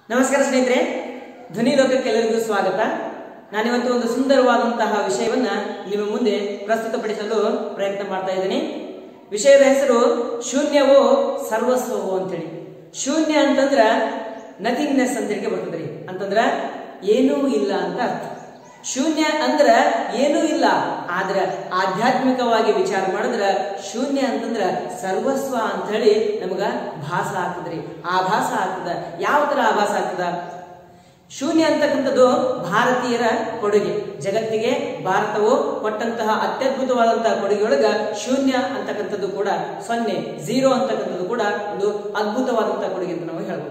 ನಮಸ್ಕಾರ ಸ್ನೇಹಿತರೆ ಧ್ವನಿ ಲೋಕಕ್ಕೆ ಎಲ್ಲರಿಗೂ ಸ್ವಾಗತ ನಾನಿವತ್ತು ಒಂದು ಸುಂದರವಾದಂತಹ ವಿಷಯವನ್ನ ನಿಮ್ಮ ಮುಂದೆ ಪ್ರಸ್ತುತಪಡಿಸಲು ಪ್ರಯತ್ನ ಮಾಡ್ತಾ ಇದ್ದೀನಿ ವಿಷಯದ ಹೆಸರು ಶೂನ್ಯವೋ ಸರ್ವಸ್ವವೋ ಅಂತೇಳಿ ಶೂನ್ಯ ಅಂತಂದ್ರ ನಥಿಂಗ್ನೆಸ್ ಅಂತೇಳಿ ಬರ್ತದ್ರಿ ಅಂತಂದ್ರ ಏನೂ ಇಲ್ಲ ಅಂತ ಅರ್ಥ ಶೂನ್ಯ ಅಂದ್ರ ಏನೂ ಇಲ್ಲ ಆದ್ರ ಆಧ್ಯಾತ್ಮಿಕವಾಗಿ ವಿಚಾರ ಮಾಡಿದ್ರ ಶೂನ್ಯ ಅಂತಂದ್ರ ಸರ್ವಸ್ವ ಅಂತ ಹೇಳಿ ನಮಗ ಭಾಸ ಆಗ್ತದ್ರಿ ಆಭಾಸ ಆಗ್ತದ ಯಾವ ತರ ಆಭಾಸ ಆಗ್ತದ ಶೂನ್ಯ ಅಂತಕ್ಕಂಥದ್ದು ಭಾರತೀಯರ ಕೊಡುಗೆ ಜಗತ್ತಿಗೆ ಭಾರತವು ಕೊಟ್ಟಂತಹ ಅತ್ಯದ್ಭುತವಾದಂತಹ ಕೊಡುಗೆಯೊಳಗ ಶೂನ್ಯ ಅಂತಕ್ಕಂಥದ್ದು ಕೂಡ ಸೊನ್ನೆ ಝೀರೋ ಅಂತಕ್ಕಂಥದ್ದು ಕೂಡ ಒಂದು ಅದ್ಭುತವಾದಂತಹ ಕೊಡುಗೆ ಅಂತ ನಾವು ಹೇಳ್ಬೋದು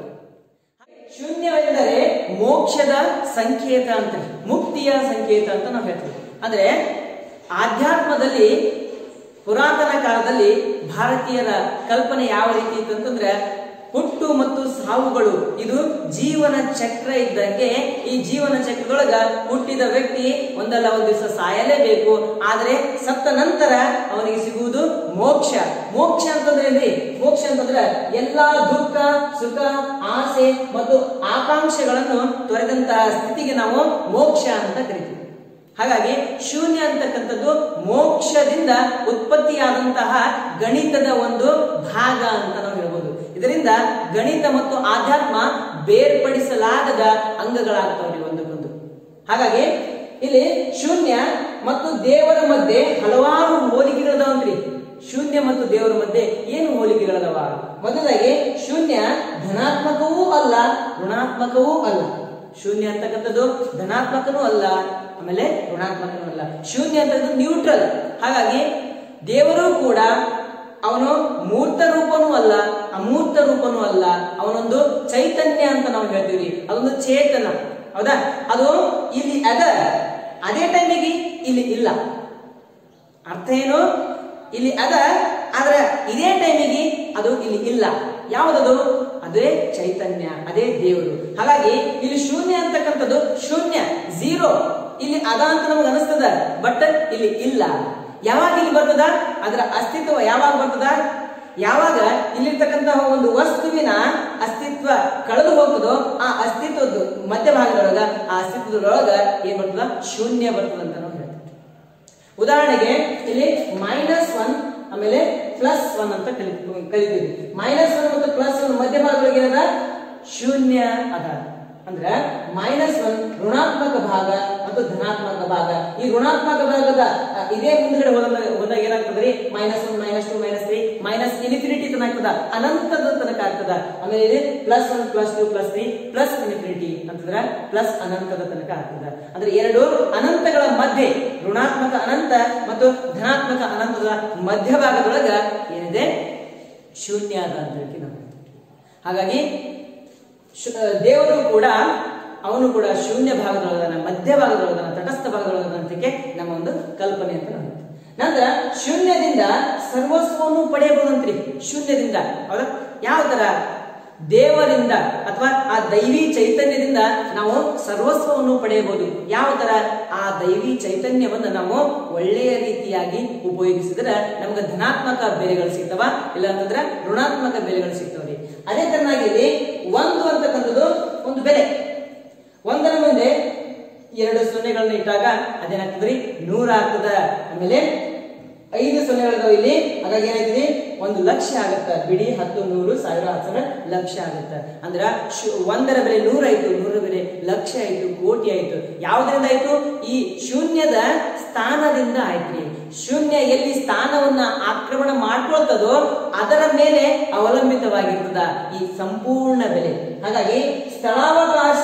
ಶೂನ್ಯವೆಂದರೆ ಮೋಕ್ಷದ ಸಂಕೇತ ಅಂತ ಮುಕ್ತಿಯ ಸಂಕೇತ ಅಂತ ನಾವು ಹೇಳ್ತೀವಿ ಅಂದ್ರೆ ಆಧ್ಯಾತ್ಮದಲ್ಲಿ ಪುರಾತನ ಕಾಲದಲ್ಲಿ ಭಾರತೀಯರ ಕಲ್ಪನೆ ಯಾವ ರೀತಿ ಇತ್ತು ಅಂತಂದ್ರೆ ಹುಟ್ಟು ಮತ್ತು ಸಾವುಗಳು ಇದು ಜೀವನ ಚಕ್ರ ಇದ್ದಂಗೆ ಈ ಜೀವನ ಚಕ್ರದೊಳಗ ಹುಟ್ಟಿದ ವ್ಯಕ್ತಿ ಒಂದಲ್ಲ ಒಂದು ದಿವಸ ಸಾಯಲೇಬೇಕು ಆದ್ರೆ ಸತ್ತ ನಂತರ ಅವನಿಗೆ ಸಿಗುವುದು ಮೋಕ್ಷ ಮೋಕ್ಷ ಅಂತಂದ್ರೆ ಏನ್ರಿ ಮೋಕ್ಷ ಅಂತಂದ್ರೆ ಎಲ್ಲಾ ದುಃಖ ಸುಖ ಆಸೆ ಮತ್ತು ಆಕಾಂಕ್ಷೆಗಳನ್ನು ತೊರೆದಂತಹ ಸ್ಥಿತಿಗೆ ನಾವು ಮೋಕ್ಷ ಅಂತ ಕರಿತೀವಿ ಹಾಗಾಗಿ ಶೂನ್ಯ ಅಂತಕ್ಕಂಥದ್ದು ಮೋಕ್ಷದಿಂದ ಉತ್ಪತ್ತಿಯಾದಂತಹ ಗಣಿತದ ಒಂದು ಭಾಗ ಅಂತ ನಾವು ಹೇಳ್ಬೋದು ಇದರಿಂದ ಗಣಿತ ಮತ್ತು ಆಧ್ಯಾತ್ಮ ಬೇರ್ಪಡಿಸಲಾಗದ ಅಂಗಗಳಾಗ್ತಾವ್ರಿ ಒಂದಕ್ಕೊಂದು ಹಾಗಾಗಿ ಇಲ್ಲಿ ಶೂನ್ಯ ಮತ್ತು ದೇವರ ಮಧ್ಯೆ ಹಲವಾರು ಹೋಲಿಕೆಗಳದಾವಂತ್ರಿ ಶೂನ್ಯ ಮತ್ತು ದೇವರ ಮಧ್ಯೆ ಏನು ಹೋಲಿಕೆಗಳದವ ಮೊದಲಾಗಿ ಶೂನ್ಯ ಧನಾತ್ಮಕವೂ ಅಲ್ಲ ಋಣಾತ್ಮಕವೂ ಅಲ್ಲ ಶೂನ್ಯ ಅಂತಕ್ಕಂಥದ್ದು ಧನಾತ್ಮಕನೂ ಅಲ್ಲ ಆಮೇಲೆ ಋಣಾತ್ಮಕನೂ ಅಲ್ಲ ಶೂನ್ಯ ಅಂತಕ್ಕಂಥದ್ದು ನ್ಯೂಟ್ರಲ್ ಹಾಗಾಗಿ ದೇವರು ಕೂಡ ಅವನು ಮೂರ್ತ ರೂಪನೂ ಅಲ್ಲ ಅಮೂರ್ತ ರೂಪನೂ ಅಲ್ಲ ಅವನೊಂದು ಚೈತನ್ಯ ಅಂತ ನಾವು ಹೇಳ್ತೀವಿ ಅದೊಂದು ಚೇತನ ಹೌದಾ ಅದು ಇಲ್ಲಿ ಅದ ಅದೇ ಟೈಮಿಗೆ ಇಲ್ಲಿ ಇಲ್ಲ ಅರ್ಥ ಏನು ಇಲ್ಲಿ ಅದ ಆದ್ರೆ ಇದೇ ಟೈಮಿಗೆ ಅದು ಇಲ್ಲಿ ಇಲ್ಲ ಯಾವುದದು ಅದೇ ಚೈತನ್ಯ ಅದೇ ದೇವರು ಹಾಗಾಗಿ ಇಲ್ಲಿ ಶೂನ್ಯ ಅಂತಕ್ಕಂಥದ್ದು ಶೂನ್ಯ ಝೀರೋ ಇಲ್ಲಿ ಅದ ಅಂತ ನಮ್ಗೆ ಅನಿಸ್ತದ ಬಟ್ ಇಲ್ಲಿ ಇಲ್ಲ ಯಾವಾಗ ಇಲ್ಲಿ ಬರ್ತದ ಅದರ ಅಸ್ತಿತ್ವ ಯಾವಾಗ ಬರ್ತದ ಯಾವಾಗ ಇಲ್ಲಿರ್ತಕ್ಕಂತಹ ಒಂದು ವಸ್ತುವಿನ ಅಸ್ತಿತ್ವ ಕಳೆದು ಹೋಗುತ್ತದೋ ಆ ಅಸ್ತಿತ್ವದ ಮಧ್ಯಭಾಗದೊಳಗ ಆ ಅಸ್ತಿತ್ವದೊಳಗ ಏನ್ ಬರ್ತದ ಶೂನ್ಯ ಬರ್ತದ ಅಂತ ನಾವು ಹೇಳ್ತೀವಿ ಉದಾಹರಣೆಗೆ ಇಲ್ಲಿ ಮೈನಸ್ ಒನ್ ಆಮೇಲೆ ಪ್ಲಸ್ ಒನ್ ಅಂತ ಕಲಿ ಕಲಿತೀವಿ ಮೈನಸ್ ಒನ್ ಮತ್ತು ಪ್ಲಸ್ ಒನ್ ಮಧ್ಯಭಾಗದೊಳಗೆ ಏನದ ಶೂನ್ಯ ಅದ ಅಂದ್ರೆ ಮೈನಸ್ ಒನ್ ಋಣಾತ್ಮಕ ಭಾಗ ಮತ್ತು ಧನಾತ್ಮಕ ಭಾಗ ಈ ಋಣಾತ್ಮಕ ಭಾಗದ ಅ, ಇದೇ ಮುಂದ್ಗಡೆ ಹೋದಾಗ ಹೋದಾಗ ಏನಾಗ್ತದ್ರಿ minus one minus two minus three minus infinity ತನಕ ಆಗ್ತದ ಅನಂತದ ತನಕ ಆಗ್ತದ ಆಮೇಲೆ ಇಲ್ಲಿ plus one plus two plus three plus infinity ಅಂತಂದ್ರ ಪ್ಲಸ್ ಅನಂತದ ತನಕ ಆಗ್ತದ ಅಂದ್ರೆ ಎರಡು ಅನಂತಗಳ ಮಧ್ಯೆ ಋಣಾತ್ಮಕ ಅನಂತ ಮತ್ತು ಧನಾತ್ಮಕ ಅನಂತದ ಮಧ್ಯಭಾಗದೊಳಗ ಏನಿದೆ ಶೂನ್ಯ ಅದ ಅಂತ ಹೇಳಿ ನಾವು ಹೇಳ್ತೀವಿ. ಹಾಗಾಗಿ ಶು- ದೇವರು ಕೂಡ ಅವನು ಕೂಡ ಶೂನ್ಯ ಭಾಗದೊಳಗನ ಮಧ್ಯ ಭಾಗದೊಳಗನ ತಟಸ್ಥ ಭಾಗದೊಳಗನ ಅಂತಕ್ಕೆ ನಮ್ಮ ಒಂದು ಕಲ್ಪನೆ ಅಂತ ನಾವು ಹೇಳ್ತೀವಿ. ನಂತರ ಶೂನ್ಯದಿಂದ ಸರ್ವಸ್ವವನ್ನು ಪಡೆಯಬಹುದಂತ್ರಿ ಶೂನ್ಯದಿಂದ ಹೌದಾ ಯಾವ ತರ ದೇವರಿಂದ ಅಥವಾ ಆ ದೈವಿ ಚೈತನ್ಯದಿಂದ ನಾವು ಸರ್ವಸ್ವವನ್ನು ಪಡೆಯಬಹುದು ಯಾವ ತರ ಆ ದೈವಿ ಚೈತನ್ಯವನ್ನು ನಾವು ಒಳ್ಳೆಯ ರೀತಿಯಾಗಿ ಉಪಯೋಗಿಸಿದ್ರೆ ನಮ್ಗೆ ಧನಾತ್ಮಕ ಬೆಲೆಗಳು ಸಿಗ್ತವ ಇಲ್ಲ ಅಂತಂದ್ರೆ ಋಣಾತ್ಮಕ ಬೆಲೆಗಳು ಸಿಗ್ತವ್ರಿ ಅದೇ ತರನಾಗಿ ಇಲ್ಲಿ ಒಂದು ಅಂತಕ್ಕಂಥದ್ದು ಒಂದು ಬೆಲೆ ಒಂದರ ಮುಂದೆ ಎರಡು ಸೊನ್ನೆಗಳನ್ನ ಇಟ್ಟಾಗ ಅದೇನಾಗ್ತದ್ರಿ ನೂರ ಆಗ್ತದ ಆಮೇಲೆ ಐದು ಸೊನ್ನೆಗಳಿದಾವ ಇಲ್ಲಿ ಹಾಗಾಗಿ ಏನಾಯ್ತದೆ ಒಂದು ಲಕ್ಷ ಆಗತ್ತ ಬಿಡಿ ಹತ್ತು ನೂರು ಸಾವಿರ ಹತ್ತು ಸಾವಿರ ಲಕ್ಷ ಆಗತ್ತ ಅಂದ್ರ ಶು- ಒಂದರ ಬೆಲೆ ನೂರಾಯ್ತು ನೂರ ಬೆಲೆ ಲಕ್ಷ ಆಯ್ತು ಕೋಟಿ ಆಯ್ತು ಯಾವ್ದ್ರಿಂದ ಆಯ್ತು ಈ ಶೂನ್ಯದ ಸ್ಥಾನದಿಂದ ಆಯ್ತ್ರಿ ಶೂನ್ಯ ಎಲ್ಲಿ ಸ್ಥಾನವನ್ನ ಆಕ್ರಮಣ ಮಾಡ್ಕೊಳ್ತದೋ ಅದರ ಮೇಲೆ ಅವಲಂಬಿತವಾಗಿರ್ತದ ಈ ಸಂಪೂರ್ಣ ಬೆಲೆ ಹಾಗಾಗಿ ಸ್ಥಳಾವಕಾಶ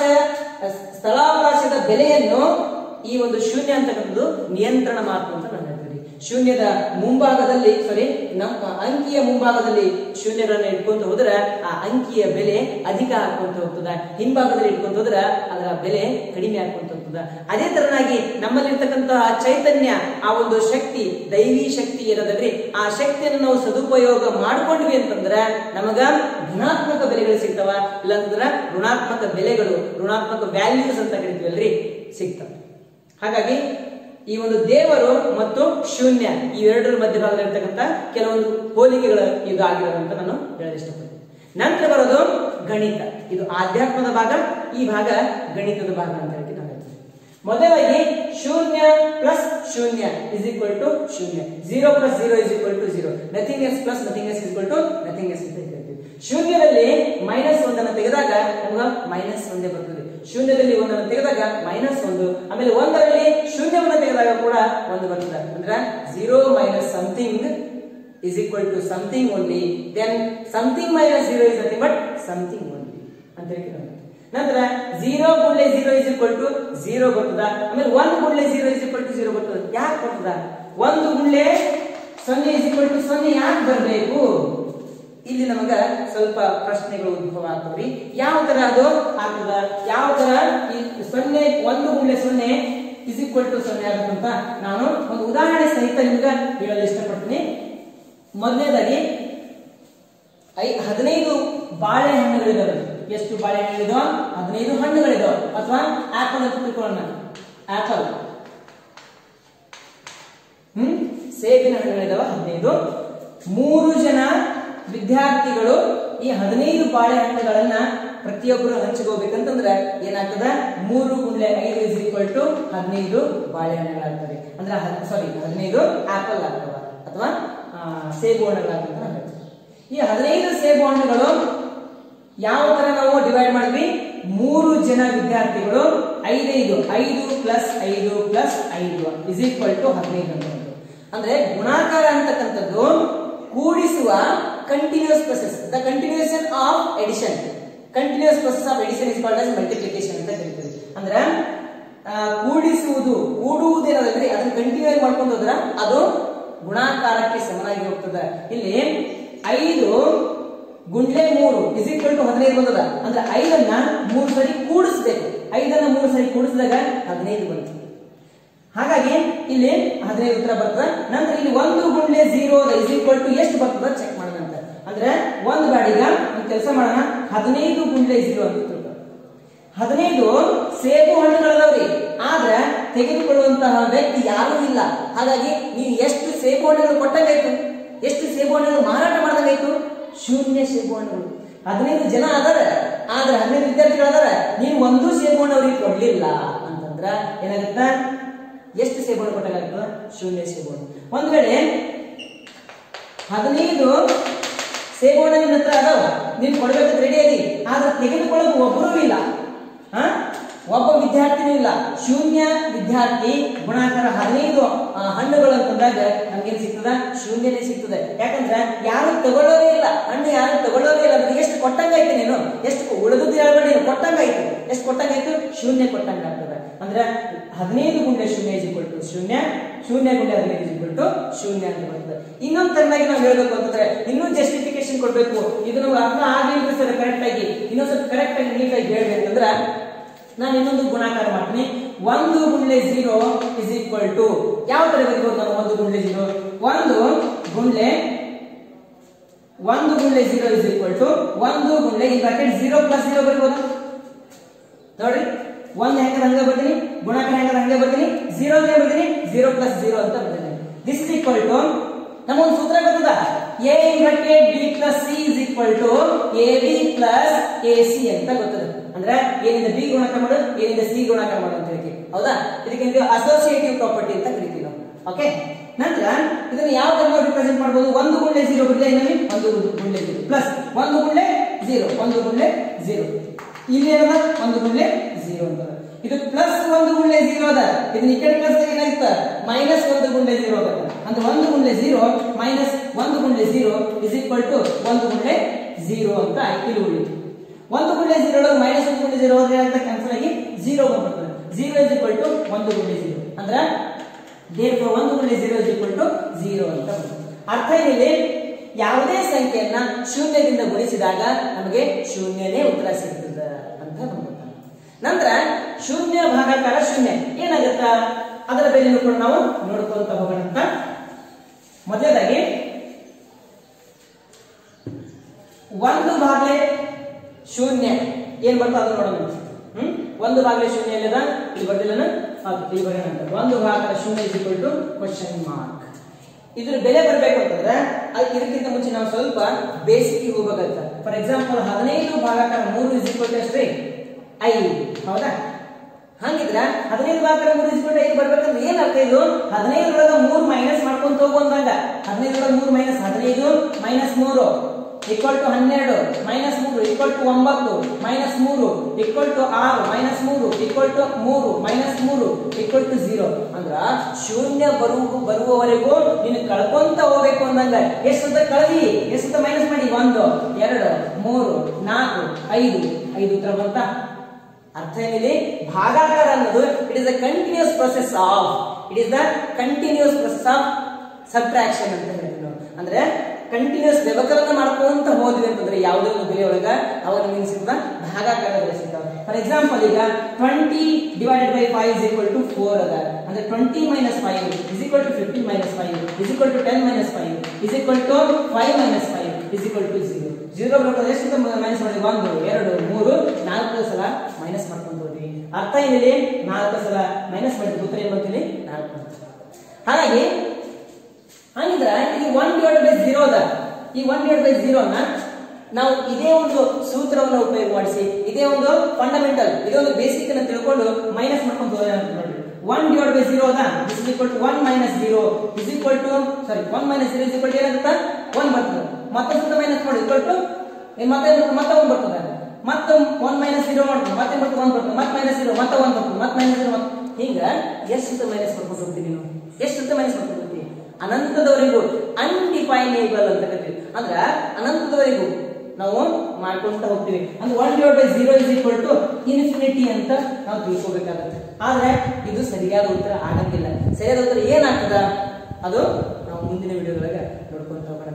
ಸ್ಥಳಾವಕಾಶದ ಬೆಲೆಯನ್ನು ಈ ಒಂದು ಶೂನ್ಯ ಅಂತಕ್ಕಂಥದ್ದು ನಿಯಂತ್ರಣ ಮಾಡ್ತು ಅಂತ ನಾನು ಹೇಳ್ತೀನಿ ಶೂನ್ಯದ ಮುಂಭಾಗದಲ್ಲಿ ಸಾರಿ ನಮ್ಮ ಅಂಕಿಯ ಮುಂಭಾಗದಲ್ಲಿ ಶೂನ್ಯಗಳನ್ನ ಇಟ್ಕೊಂತ ಹೋದ್ರೆ ಆ ಅಂಕಿಯ ಬೆಲೆ ಅಧಿಕ ಹಾಕೊಂತ ಹೋಗ್ತದ ಹಿಂಭಾಗದಲ್ಲಿ ಇಟ್ಕೊಂತ ಹೋದ್ರ ಅದರ ಬೆಲೆ ಕಡಿಮೆ ಹಾಕೊಂತ ಹೋಗ್ತದ ಅದೇ ತರನಾಗಿ ನಮ್ಮಲ್ಲಿರ್ತಕ್ಕಂತಹ ಚೈತನ್ಯ ಆ ಒಂದು ಶಕ್ತಿ ದೈವಿ ಶಕ್ತಿ ಇರೋದಲ್ರಿ ಆ ಶಕ್ತಿಯನ್ನು ನಾವು ಸದುಪಯೋಗ ಮಾಡ್ಕೊಂಡ್ವಿ ಅಂತಂದ್ರ ನಮಗ ಧನಾತ್ಮಕ ಬೆಲೆಗಳು ಸಿಗ್ತಾವ ಇಲ್ಲಾಂತಂದ್ರ ಋಣಾತ್ಮಕ ಬೆಲೆಗಳು ಋಣಾತ್ಮಕ ವ್ಯಾಲ್ಯೂಸ್ ಅಂತ ಕರಿತೀವಲ್ರಿ ಸಿಗ್ತವೆ ಹಾಗಾಗಿ ಈ ಒಂದು ದೇವರು ಮತ್ತು ಶೂನ್ಯ ಈ ಎರಡರ ಮಧ್ಯಭಾಗದಲ್ಲಿರ್ತಕ್ಕಂಥ ಕೆಲವೊಂದು ಹೋಲಿಕೆಗಳು ಇದು ಆಗಿರೋದು ಅಂತ ನಾನು ಹೇಳಲು ಇಷ್ಟಪಡ್ತೀನಿ ನಂತರ ಬರೋದು ಗಣಿತ ಇದು ಆಧ್ಯಾತ್ಮದ ಭಾಗ ಈ ಭಾಗ ಗಣಿತದ ಭಾಗ ಅಂತ ಹೇಳಿ ನಾವು ಹೇಳ್ತೀವಿ ಮೊದಲಾಗಿ ಶೂನ್ಯ ಪ್ಲಸ್ ಶೂನ್ಯ ಇಸ್ ಈಕ್ವಲ್ ಟು ಶೂನ್ಯ zero plus zero is equal to zero nothing is plus nothing is equal to nothing is ಅಂತ ಹೇಳ್ತೀವಿ ಶೂನ್ಯದಲ್ಲಿ ಮೈನಸ್ ಒಂದನ್ನು ತೆಗೆದಾಗ ನಮ್ಗೆ ಮೈನಸ್ ಒಂದೇ ಬರ್ತದೆ ಶೂನ್ಯದಲ್ಲಿ ಒಂದನ್ನು ತೆಗೆದಾಗ ಮೈನಸ್ ಒಂದು ಆಮೇಲೆ ಒಂದರಲ್ಲಿ ಶೂನ್ಯವನ್ನು ತೆಗೆದಾಗ ಕೂಡ ಒಂದು ಬರ್ತದೆ ಅಂದ್ರೆ zero minus something is equal to something only then something minus 0 is nothing but something only ಅಂತ ಹೇಳಿ ನಾವು ಹೇಳ್ತೀವಿ. ನಂತರ 0 ಗುಂಡ್ಲೆ 0 is equal to 0 ಬರ್ತದ ಆಮೇಲೆ 1 ಗುಂಡ್ಲೆ 0 is equal to 0 ಬರ್ತದ ಯಾಕೆ ಬರ್ತದ ಒಂದು ಗುಂಡ್ಲೆ 0 is equal to 0 ಯಾಕೆ ಬರಬೇಕು ಇಲ್ಲಿ ನಮಗ ಸ್ವಲ್ಪ ಪ್ರಶ್ನೆಗಳು ಉದ್ಭವ ಆಗ್ತವ್ರಿ ಯಾವ ತರ ಅದು ಆಗ್ತದ ಯಾವ ತರ ಈ ಸೊನ್ನೆ ಒಂದು ಗುಂಡ್ಲೆ ಸೊನ್ನೆ ಇಸ್ ಈಕ್ವಲ್ ಟು ಸೊನ್ನೆ ಆಗುತ್ತಂತ ನಾನು ಒಂದು ಉದಾಹರಣೆ ಸಹಿತ ನಿಮ್ಗೆ ಹೇಳಲು ಇಷ್ಟಪಡ್ತೀನಿ ಮೊದಲನೇದಾಗಿ ಐ ಹದಿನೈದು ಬಾಳೆಹಣ್ಣುಗಳಿದಾವೆ ಎಷ್ಟು ಬಾಳೆಹಣ್ಣುಗಳಿದಾವ ಹದಿನೈದು ಹಣ್ಣುಗಳಿದಾವ ಅಥವಾ ಆಪಲ್ ಅಂತ ತಿಳ್ಕೊಳ್ಳೋಣ ಆಪಲ್ ಹ್ಮ್ ಸೇಬಿನ ಹಣ್ಣುಗಳಿದಾವ ಹದಿನೈದು ಮೂರು ಜನ ವಿದ್ಯಾರ್ಥಿಗಳು ಈ ಹದಿನೈದು ಬಾಳೆಹಣ್ಣುಗಳನ್ನ ಪ್ರತಿಯೊಬ್ಬರು ಹಂಚಿಕೋಬೇಕಂತಂದ್ರೆ ಏನಾಗ್ತದ ಮೂರು ಗುಂಡ್ಲೆ ಐದು ಇಸ್ ಈಕ್ವಲ್ ಟು ಹದಿನೈದು ಬಾಳೆಹಣ್ಣುಗಳಾಗ್ತವೆ ಅಂದ್ರೆ ಸಾರಿ ಹದಿನೈದು ಆಪಲ್ ಆಗ್ತವ ಅಥವಾ ಆ, ಸೇಬು ಹಣ್ಣುಗಳಾಗ್ತವೆ ಅಂತ ಹೇಳ್ತೀವಿ. ಈ ಹದಿನೈದು ಸೇಬು ಹಣ್ಣುಗಳು ಯಾವ ತರ ನಾವು ಡಿವೈಡ್ ಮಾಡಿದ್ವಿ ಮೂರು ಜನ ವಿದ್ಯಾರ್ಥಿಗಳು ಐದೈದು ಐದು ಪ್ಲಸ್ ಐದು ಪ್ಲಸ್ ಐದು ಇಸ್ ಈಕ್ವಲ್ ಟು ಹದಿನೈದು ಅಂತ ಅಂದ್ರೆ ಗುಣಾಕಾರ ಅಂತಕ್ಕಂಥದ್ದು ಕೂಡಿಸುವ continuous process the continuation of addition continuous process of addition is called as multiplication ಅಂತ ಕರಿತೀವಿ ಅಂದ್ರೆ ಆ, ಕೂಡಿಸುವುದು ಕೂಡುವುದೇನಾದ್ರೆ ಅದನ್ನ ಕಂಟಿನ್ಯೂ ಆಗಿ ಮಾಡ್ಕೊಂಡು ಹೋದ್ರ ಅದು ಗುಣಾಕಾರಕ್ಕೆ ಸಮನಾಗಿ ಹೋಗ್ತದೆ ಇಲ್ಲಿ ಐದು ಗುಂಡ್ಲೆ ಮೂರು ಇಸ್ ಈಕ್ವಲ್ ಟು ಹದಿನೈದು ಬಂದದ ಅಂದ್ರೆ ಐದನ್ನ ಮೂರು ಸರಿ ಕೂಡಿಸ್ಬೇಕು ಐದನ್ನ ಮೂರು ಸರಿ ಕೂಡಿಸಿದಾಗ ಹದಿನೈದು ಬಂತು ಹಾಗಾಗಿ ಇಲ್ಲಿ ಹದಿನೈದು ಉತ್ತರ ಬರ್ತದೆ ನಂತರ ಇಲ್ಲಿ ಒಂದು ಗುಂಡ್ಲೆ ಜೀರೋ ಇಸ್ ಈಕ್ವಲ್ ಟು ಎಷ್ಟು ಬರ್ತದ ಚೆಕ್ ಮಾಡೋಣ ಅಂತ ಅಂದ್ರೆ ಒಂದು ಗಾಡಿಗ ಒಂದು ಕೆಲಸ ಮಾಡೋಣ ಹದಿನೈದು ಗುಂಡ್ಲೆ ಜೀರೋ ಅಂತ ತಿಳ್ಕೊ. ಹದಿನೈದು ಸೇಬು ಹಣ್ಣುಗಳದಾವ್ರಿ ಆದ್ರೆ ತೆಗೆದುಕೊಳ್ಳುವಂತಹ ವ್ಯಕ್ತಿ ಯಾರೂ ಇಲ್ಲ ಹಾಗಾಗಿ ನೀವು ಎಷ್ಟು ಸೇಬು ಹಣ್ಣುಗಳು ಕೊಟ್ಟಂಗಾಯ್ತು ಎಷ್ಟು ಸೇಬು ಹಣ್ಣುಗಳು ಮಾರಾಟ ಮಾಡ್ದಂಗಾಯ್ತು ಶೂನ್ಯ ಸೇಬು ಹಣ್ಣುಗಳು ಹದಿನೈದು ಜನ ಅದಾರ ಆದ್ರೆ ಹದಿನೈದು ವಿದ್ಯಾರ್ಥಿಗಳು ಅದಾರ ನೀವು ಒಂದು ಸೇಬು ಹಣ್ಣು ಅವ್ರಿಗೆ ಕೊಡ್ಲಿಲ್ಲ ಅಂತಂದ್ರ ಏನಾಗುತ್ತ ಎಷ್ಟು ಸೇಬು ಹಣ್ಣು ಕೊಟ್ಟಾಗ್ತದ ಶೂನ್ಯ ಸೇಬು ಹಣ್ಣು ಒಂದ್ ವೇಳೆ ಹದಿನೈದು ಸೇಬು ಹಣ್ಣು ನಿನ್ನ ಹತ್ರ ಅದಾವ ನೀನ್ ಕೊಡ್ಬೇಕಂತ ರೆಡಿ ಆಗಿ ಆದ್ರೆ ತೆಗೆದುಕೊಳ್ಳೋದು ಒಬ್ಬರೂ ಇಲ್ಲ ಆ? ಒಬ್ಬ ವಿದ್ಯಾರ್ಥಿನೂ ಇಲ್ಲ ಶೂನ್ಯ ವಿದ್ಯಾರ್ಥಿ ಗುಣಾಕಾರ ಹದಿನೈದು ಆ, ಹಣ್ಣುಗಳು ಅಂತಂದಾಗ ನಮ್ಗೇನ್ ಸಿಗ್ತದ ಶೂನ್ಯನೇ ಸಿಗ್ತದೆ ಯಾಕಂದ್ರೆ ಯಾರು ತಗೊಳ್ಳೋರೇ ಇಲ್ಲ ಹಣ್ಣು ಯಾರು ತಗೊಳ್ಳೋರೇ ಇಲ್ಲ ಅಂದ್ರೆ ಎಷ್ಟು ಕೊಟ್ಟಂಗಾಯ್ತು ನೀನು ಎಷ್ಟು ಉಳಿದದ್ದು ಹೇಳ್ಬೇಡ ನೀನು ಕೊಟ್ಟಂಗಾಯ್ತು ಎಷ್ಟು ಕೊಟ್ಟಂಗಾಯ್ತು ಶೂನ್ಯ ಕೊಟ್ಟಂಗಾಗ್ತದೆ ಅಂದ್ರೆ ಹದಿನೈದು ಗುಂಡೆ ಶೂನ್ಯ ಇಸ್ ಈಕ್ವಲ್ ಟು ಶೂನ್ಯ ಶೂನ್ಯ ಗುಂಡೆ ಹದಿನೈದು ಇಸ್ ಈಕ್ವಲ್ ಟು ಶೂನ್ಯ ಅಂತ ಬರ್ತದೆ ಇನ್ನೊಂದು ತರನಾಗಿ ನಾವು ಹೇಳ್ಬೇಕು ಅಂತಂದ್ರೆ ಇನ್ನೂ ಜಸ್ಟಿಫಿಕೇಶನ್ ಕೊಡ್ಬೇಕು ಇದು ನಮ್ಗೆ ಅರ್ಥ ಆಗ್ಲಿಲ್ಲ ಸರ್ ಕರೆಕ್ಟ್ ಆಗಿ ಇನ್ನೊಂದ್ ಸ್ವಲ್ಪ ಕರೆಕ್ಟ್ ಆಗಿ ನೀಟಾಗಿ ಹೇಳ್ಬೇಕಂದ್ರ ನಾನು ಇನ್ನೊಂದು ಗುಣಾಕಾರ ಮಾಡ್ತೀನಿ ಒಂದು ಗುಂಡ್ಲೆ ಜೀರೋ ಇಸ್ ಈಕ್ವಲ್ ಟು ಯಾವ ತರ ಬರೀಬಹುದು ನಾವು ಒಂದು ಗುಂಡ್ಲೆ ಜೀರೋ ಒಂದು ಗುಂಡ್ಲೆ ಒಂದು ಗುಂಡ್ಲೆ ಜೀರೋ ಇಸ್ ಈಕ್ವಲ್ ಟು ಒಂದು ಗುಂಡ್ಲೆ ಈ ಬ್ರಾಕೆಟ್ ಜೀರೋ ಪ್ಲಸ್ ಜೀರೋ ಬರೀಬಹುದು ನೋಡ್ರಿ ಒಂದ್ ಹೆಂಗದ ಹಂಗ ಬರ್ತೀನಿ ಗುಣಾಕಾರ ಹೆಂಗದ ಹಂಗೆ ಬರ್ತೀನಿ ಜೀರೋ ಬರ್ತೀನಿ ಜೀರೋ ಪ್ಲಸ್ ಜೀರೋ ಅಂತ ಬರ್ತೀನಿ ದಿಸ್ ಇಸ್ ಈಕ್ವಲ್ ಟು ನಮಗೊಂದು ಸೂತ್ರ ಗೊತ್ತದ A bracket B plus C is equal to A B plus A C ಅಂತ ಗೊತ್ತದ ಅಂದ್ರೆ ಏನಿಂದ ಬಿ ಗುಣಾಕಾರ ಮಾಡು ಏನಿಂದ ಸಿ ಗುಣಾಕಾರ ಮಾಡು ಅಂತ ಹೇಳಿ ಹೌದಾ ಇದಕ್ಕೆ ನೀವು ಅಸೋಸಿಯೇಟಿವ್ ಪ್ರಾಪರ್ಟಿ ಅಂತ ಕರಿತೀವಿ ನಾವು ಓಕೆ ನಂತರ ಇದನ್ನ ಯಾವ ತರ ರಿಪ್ರೆಸೆಂಟ್ ಮಾಡಬಹುದು ಒಂದು ಗುಂಡ್ಲೆ ಜೀರೋ ಬದಲೇ ಇನ್ನೊಮ್ಮೆ ಒಂದು ಗುಂಡ್ಲೆ ಜೀರೋ ಪ್ಲಸ್ ಒಂದು ಗುಂಡ್ಲೆ ಜೀರೋ ಒಂದು ಗುಂಡ್ಲೆ ಜೀರೋ ಇಲ್ಲಿ ಏನದ ಒಂದು ಗುಂಡ್ಲೆ ಜೀರೋ ಅಂತ ಇದು ಪ್ಲಸ್ ಒಂದು ಗುಂಡ್ಲೆ ಜೀರೋ ಅದ ಇದನ್ನ ಈ ಕಡೆ ಪ್ಲಸ್ ಏನಾಗುತ್ತೆ ಮೈನಸ್ ಒಂದು ಗುಂಡ್ಲೆ ಜೀರೋ ಅದ ಅಂದ್ರೆ ಒಂದು ಗುಂಡ್ಲೆ ಜೀರೋ ಮೈನಸ್ ಒಂದು ಗುಂಡ್ಲೆ ಜೀರೋ ಇಸ್ ಈಕ್ವಲ್ ಟು ಒಂದು ಗುಂಡ್ಲೆ ಜೀರೋ ಅಂತ ಇಲ್ಲಿ ಉಳಿತು ಒಂದು ಗುಂಡ್ಲೆ ಜೀರೋ ಮೈನಸ್ ಒಂದು ಗುಂಡ್ಲೆ ಜೀರೋ ಅಂತ ಕ್ಯಾನ್ಸಲ್ ಆಗಿ ಜೀರೋ ಬಂದ್ಬಿಡ್ತದೆ ಜೀರೋ ಇಸ್ ಈಕ್ವಲ್ ಟು ಒಂದು ಗುಂಡ್ಲೆ ಜೀರೋ ಅಂದ್ರೆ ದೇರ್ಫೋರ್ ಒಂದು ಗುಂಡ್ಲೆ zero is equal to zero ಅಂತ ಬರ್ತದೆ ಅರ್ಥ ಏನಿದೆ ಯಾವುದೇ ಸಂಖ್ಯೆಯನ್ನ ಶೂನ್ಯದಿಂದ ಗುಣಿಸಿದಾಗ ನಮಗೆ ಶೂನ್ಯನೇ ಉತ್ತರ ಸಿಗ್ತದೆ ಅಂತ ನಮ್ಗೆ ಗೊತ್ತಾಗುತ್ತೆ. ನಂತರ ಶೂನ್ಯ ಭಾಗಾಕಾರ ಶೂನ್ಯ ಏನಾಗುತ್ತ ಅದರ ಬೆಲೆಯನ್ನು ಕೂಡ ನಾವು ನೋಡ್ಕೊಂತ ಹೋಗೋಣ ಅಂತ ಮೊದಲನೇದಾಗಿ ಒಂದು ಭಾಗಲೆ ಶೂನ್ಯ ಏನ್ ಬರ್ತಾ ಅದು ನೋಡೋಣ ಹ್ಮ್ ಒಂದು ಭಾಗಲೆ ಶೂನ್ಯ ಇಲ್ಲದ ಇಲ್ಲಿ ಬರ್ದಿಲ್ಲ ಹೌದು ಇಲ್ಲಿ ಬರೋಣ ಅಂತ ಒಂದು ಭಾಗದ ಶೂನ್ಯ is equal to question mark ಇದ್ರ ಬೆಲೆ ಬರ್ಬೇಕು ಅಂತಂದ್ರೆ ಅದ್ ಇದಕ್ಕಿಂತ ಮುಂಚೆ ನಾವು ಸ್ವಲ್ಪ ಬೇಸಿಕ್ ಹೋಗ್ಬೇಕಾಗ್ತದೆ ಫಾರ್ ಎಕ್ಸಾಂಪಲ್ ಹದಿನೈದು ಭಾಗಾಕಾರ ಮೂರು ಇಸ್ ಈಕ್ವಲ್ ಟು ಎಷ್ಟ್ರಿ ಐದು ಹೌದಾ ಹಂಗಿದ್ರ ಹದಿನೈದು ಭಾಗಾಕಾರ ಮೂರು ಇಸ್ ಈಕ್ವಲ್ ಟು ಐದು ಬರ್ಬೇಕಂದ್ರೆ ಏನ್ ಅರ್ಥ ಇದು ಹದಿನೈದರೊಳಗ ಮೂರು ಮೈನಸ್ ಮಾಡ್ಕೊಂತ ಹೋಗುವಂದಾಗ ಹದಿನೈದರೊಳಗ ಮೂರು ಮೈನಸ್ ಹದಿನೈದು ಮೈನಸ್ ಮೂರು ಈಕ್ವಲ್ ಟು ಹನ್ನೆರಡು ಮೈನಸ್ ಮೂರು ಈಕ್ವಲ್ ಟು ಒಂಬತ್ತು ಮೈನಸ್ ಮೂರು ಈಕ್ವಲ್ ಟು ಆರು ಮೈನಸ್ ಮೂರು ಈಕ್ವಲ್ ಟು ಮೂರು ಮೈನಸ್ ಮೂರು ಈಕ್ವಲ್ ಟು ಝೀರೋ ಅಂದ್ರ ಶೂನ್ಯ ಬರುವ ಬರುವವರೆಗೂ ನೀನು ಕಳ್ಕೊಂತ ಹೋಗ್ಬೇಕು ಅಂದಂಗ ಎಷ್ಟು ಕಳದಿ ಎಷ್ಟು ಮೈನಸ್ ಮಾಡಿ ಒಂದು ಎರಡು ಮೂರು ನಾಲ್ಕು ಐದು ಐದು ಉತ್ತರ ಬಂತ ಅರ್ಥ ಏನಿದೆ ಭಾಗಾಕಾರ ಅನ್ನೋದು it is the continuous process of it is the continuous process of subtraction ಅಂತ ಹೇಳ್ತೀವಿ ನಾವು ಅಂದ್ರೆ ಕಂಟಿನ್ಯೂಸ್ ವ್ಯವಕಲನ ಮಾಡ್ಕೊಂತ ಹೋದ್ವಿ ಅಂತಂದ್ರೆ ಯಾವುದೇ ಒಂದು ಬೆಲೆ ಒಳಗ ಅವಾಗ ನಿಮ್ಗೆ ಸಿಗ್ತದ ಭಾಗಾಕಾರ ಬೆಲೆ ಸಿಗ್ತಾವ ಫಾರ್ ಎಕ್ಸಾಂಪಲ್ ಈಗ twenty divided by five is equal to four ಅದ ಅಂದ್ರೆ twenty minus five is equal to fifteen minus five is equal to ten minus five is equal to five minus five is equal to zero zero ಬರ್ತದೆ ಎಷ್ಟು minus ಮಾಡಿ ಒಂದು ಎರಡು ಮೂರು ನಾಲ್ಕು ಸಲ ಮೈನಸ್ ಮಾಡ್ಕೊಂಡು ಹೋದ್ವಿ ಅರ್ಥ ಏನಿದೆ ನಾಲ್ಕು ಸಲ ಮೈನಸ್ ಮಾಡಿದ್ರೆ ಉತ್ತರ ಏನ್ ಬರ್ತೀನಿ ನಾಲ್ಕು ಅಂತ. ಹಾಗಾಗಿ ಹಂಗಿದ್ರ ಇಲ್ಲಿ ಒನ್ ಡಿವೈಡ್ ಬೈ ಜೀರೋ ಅದ ಈ ಒನ್ ಡಿವೈಡ್ ಬೈ ಜೀರೋನ ನಾವು ಇದೇ ಒಂದು ಸೂತ್ರವನ್ನು ಉಪಯೋಗ ಮಾಡಿಸಿ ಇದೇ ಒಂದು ಫಂಡಮೆಂಟಲ್ ಇದೇ ಒಂದು ಬೇಸಿಕ್ ಅನ್ನ ತಿಳ್ಕೊಂಡು ಮೈನಸ್ ಮಾಡ್ಕೊಂಡು ಹೋಗೋಣ ಅಂತ ನೋಡಿ ಒನ್ ಡಿವೈಡ್ ಬೈ ಜೀರೋ ಅದ is equal to one minus zero is equal to sorry one minus zero is equal to ಏನಾಗುತ್ತಾ ಒನ್ ಬರ್ತದೆ ಮತ್ತೊಂದು ಸೂತ್ರ ಮೈನಸ್ ಮಾಡಿ ಈಕ್ವಲ್ ಟು ಮತ್ತೆ ಮತ್ತೆ ಒನ್ ಬರ್ತದೆ ಮತ್ತೆ ಒನ್ ಮೈನಸ್ ಜೀರೋ ಮಾಡ್ತಾರೆ ಮತ್ತೆ ಮತ್ತೆ ಒನ್ ಬರ್ತದೆ ಮತ್ತೆ ಮೈನಸ್ ಜೀರೋ ಮತ್ತೆ ಒನ್ ಬರ್ತದೆ ಮತ್ತೆ ಮೈನಸ್ ಜೀರೋ ಹಿಂಗ ಎಷ್ಟು ಮೈನಸ್ ಮಾಡ್ಕೊಂಡು ಹೋಗ್ತೀವಿ ನೀವು ಎಷ್ಟು ಮೈನಸ್ ಮಾಡ್ಕೊಂಡು ಹೋಗ್ತೀವಿ ಅನಂತದವರೆಗೂ ಅನ್ಡಿಫೈನೇಬಲ್ ಅಂತ ಕರಿತೀವಿ ಅಂದ್ರ ಅನಂತದವರೆಗೂ ನಾವು ಮಾಡ್ಕೊಂತ ಹೋಗ್ತೀವಿ ಅಂದ್ರೆ one divide by zero is equal to infinity ಅಂತ ನಾವು ತಿಳ್ಕೊಬೇಕಾಗುತ್ತೆ ಆದ್ರೆ ಇದು ಸರಿಯಾದ ಉತ್ತರ ಆಗಂಗಿಲ್ಲ ಸರಿಯಾದ ಉತ್ತರ ಏನಾಗ್ತದ ಅದು ನಾವು ಮುಂದಿನ ವಿಡಿಯೋದೊಳಗೆ ನೋಡ್ಕೊಂತ ಹೋಗೋಣ